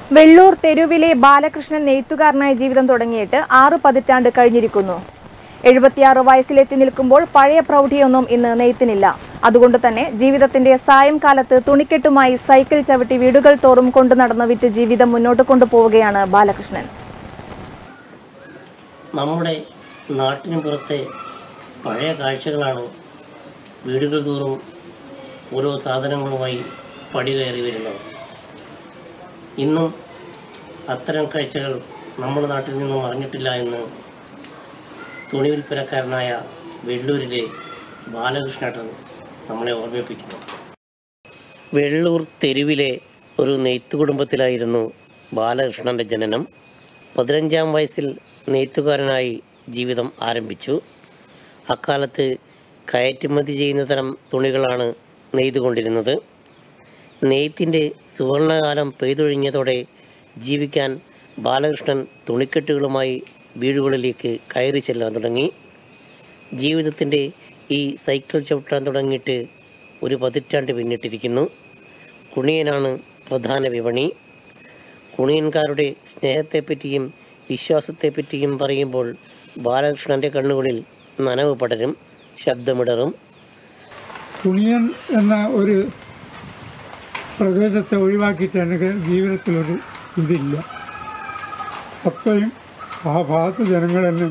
വെള്ളൂർ തെരുവിലെ ബാലകൃഷ്ണൻ നെയ്ത്തുകാരനായ ജീവിതം തുടങ്ങിയിട്ട് ആറ് പതിറ്റാണ്ട് കഴിഞ്ഞിരിക്കുന്നു എഴുപത്തിയാറ് വയസ്സിലെത്തി നിൽക്കുമ്പോൾ പഴയ പ്രൗഢിയൊന്നും ഇന്ന് നെയ്ത്തിനില്ല അതുകൊണ്ട് തന്നെ ജീവിതത്തിന്റെ സായംകാലത്ത് തുണിക്കെട്ടുമായി സൈക്കിൾ ചവിട്ടി വീടുകൾ തോറും കൊണ്ടു നടന്ന് വിറ്റ് ജീവിതം മുന്നോട്ട് കൊണ്ടുപോവുകയാണ് ബാലകൃഷ്ണൻ നമ്മുടെ നാട്ടിന് പുറത്തെ പഴയ കാഴ്ചകളാണ് വീടുകൾ തോറും ഓരോ സാധനങ്ങളുമായി പടി കയറി വരുന്നത് ഇന്നും അത്തരം കാഴ്ചകൾ നമ്മുടെ നാട്ടിൽ നിന്നും അറിഞ്ഞിട്ടില്ല എന്ന് തുണി വിൽപ്പനക്കാരനായ വെള്ളൂരിലെ ബാലകൃഷ്ണേട്ടൻ നമ്മളെ ഓർമ്മിപ്പിക്കുന്നു വെള്ളൂർ തെരുവിലെ ഒരു നെയ്ത്ത് കുടുംബത്തിലായിരുന്നു ബാലകൃഷ്ണൻ്റെ ജനനം പതിനഞ്ചാം വയസ്സിൽ നെയ്ത്തുകാരനായി ജീവിതം ആരംഭിച്ചു അക്കാലത്ത് കയറ്റുമതി ചെയ്യുന്ന തരം തുണികളാണ് നെയ്തുകൊണ്ടിരുന്നത് നെയ്ത്തിൻ്റെ സുവർണകാലം പെയ്തൊഴിഞ്ഞതോടെ ജീവിക്കാൻ ബാലകൃഷ്ണൻ തുണിക്കെട്ടുകളുമായി വീടുകളിലേക്ക് കയറി ചെല്ലാൻ തുടങ്ങി ജീവിതത്തിൻ്റെ ഈ സൈക്കിൾ ചവിട്ടാൻ തുടങ്ങിയിട്ട് ഒരു പതിറ്റാണ്ട് പിന്നിട്ടിരിക്കുന്നു കുണിയനാണ് പ്രധാന വിപണി കുണിയൻകാരുടെ സ്നേഹത്തെപ്പറ്റിയും വിശ്വാസത്തെപ്പറ്റിയും പറയുമ്പോൾ ബാലകൃഷ്ണൻ്റെ കണ്ണുകളിൽ നനവ് പടരും ശബ്ദമിടറും തുണിയൻ എന്ന ഒരു പ്രദേശത്തെ ഒഴിവാക്കിയിട്ട് എനിക്ക് ജീവിതത്തിലൊരു ഇതില്ല അത്രയും ആ ഭാഗത്ത് ജനങ്ങൾ എന്നെ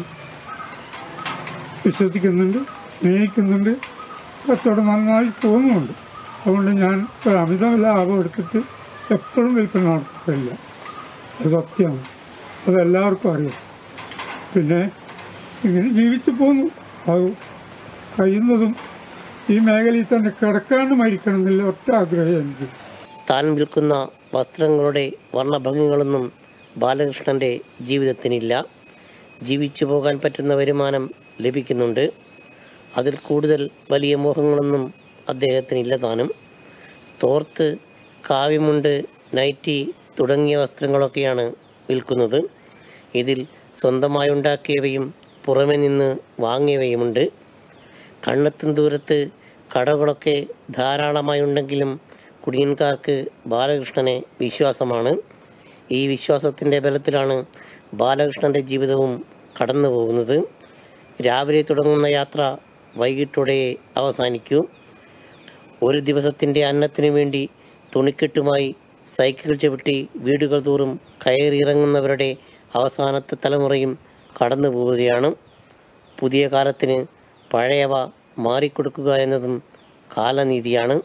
വിശ്വസിക്കുന്നുണ്ട് സ്നേഹിക്കുന്നുണ്ട് കച്ചവടം നന്നായി പോകുന്നുമുണ്ട് അതുകൊണ്ട് ഞാൻ ഒരു അമിത ലാഭം എടുത്തിട്ട് എപ്പോഴും വിൽപ്പന നടത്തിയിട്ടില്ല അത് സത്യമാണ് അതെല്ലാവർക്കും അറിയാം പിന്നെ ഇങ്ങനെ ജീവിച്ചു പോന്നു അത് കഴിയുന്നതും ഈ മേഖലയിൽ തന്നെ കിടക്കാണ്ട് മരിക്കണം എന്നില്ല ഒറ്റ ആഗ്രഹം എനിക്ക് താൻ വിൽക്കുന്ന വസ്ത്രങ്ങളുടെ വർണ്ണഭംഗികളൊന്നും ബാലകൃഷ്ണൻ്റെ ജീവിതത്തിനില്ല ജീവിച്ചു പോകാൻ പറ്റുന്ന വരുമാനം ലഭിക്കുന്നുണ്ട് അതിൽ കൂടുതൽ വലിയ മോഹങ്ങളൊന്നും അദ്ദേഹത്തിനില്ല താനും തോർത്ത് കാവ്യമുണ്ട് നൈറ്റി തുടങ്ങിയ വസ്ത്രങ്ങളൊക്കെയാണ് വിൽക്കുന്നത് ഇതിൽ സ്വന്തമായി ഉണ്ടാക്കിയവയും പുറമെ നിന്ന് വാങ്ങിയവയുമുണ്ട് കണ്ണെത്തും ദൂരത്ത് കടകളൊക്കെ ധാരാളമായി ഉണ്ടെങ്കിലും കുടിയൻകാർക്ക് ബാലകൃഷ്ണനെ വിശ്വാസമാണ് ഈ വിശ്വാസത്തിൻ്റെ ബലത്തിലാണ് ബാലകൃഷ്ണൻ്റെ ജീവിതവും കടന്നു പോകുന്നത് രാവിലെ തുടങ്ങുന്ന യാത്ര വൈകിട്ടോടെ അവസാനിക്കൂ ഒരു ദിവസത്തിൻ്റെ അന്നത്തിനു വേണ്ടി തുണിക്കെട്ടുമായി സൈക്കിൾ ചവിട്ടി വീടുകൾ തോറും കയറിയിറങ്ങുന്നവരുടെ അവസാനത്തെ തലമുറയും കടന്നു പോവുകയാണ് പുതിയ കാലത്തിന് പഴയവ മാറിക്കൊടുക്കുക എന്നതും കാലനീതിയാണ്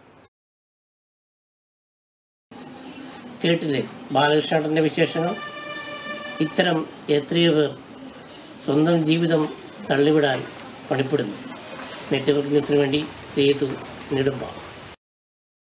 കേട്ടില്ലേ ബാലകൃഷ്ണേട്ടൻ്റെ വിശേഷങ്ങൾ ഇത്തരം എത്രയോ പേർ സ്വന്തം ജീവിതം തള്ളിവിടാൻ പണിപ്പെടുന്നു നെറ്റ്വർക്ക് ന്യൂസിന് വേണ്ടി സേതു നെടുമ്പ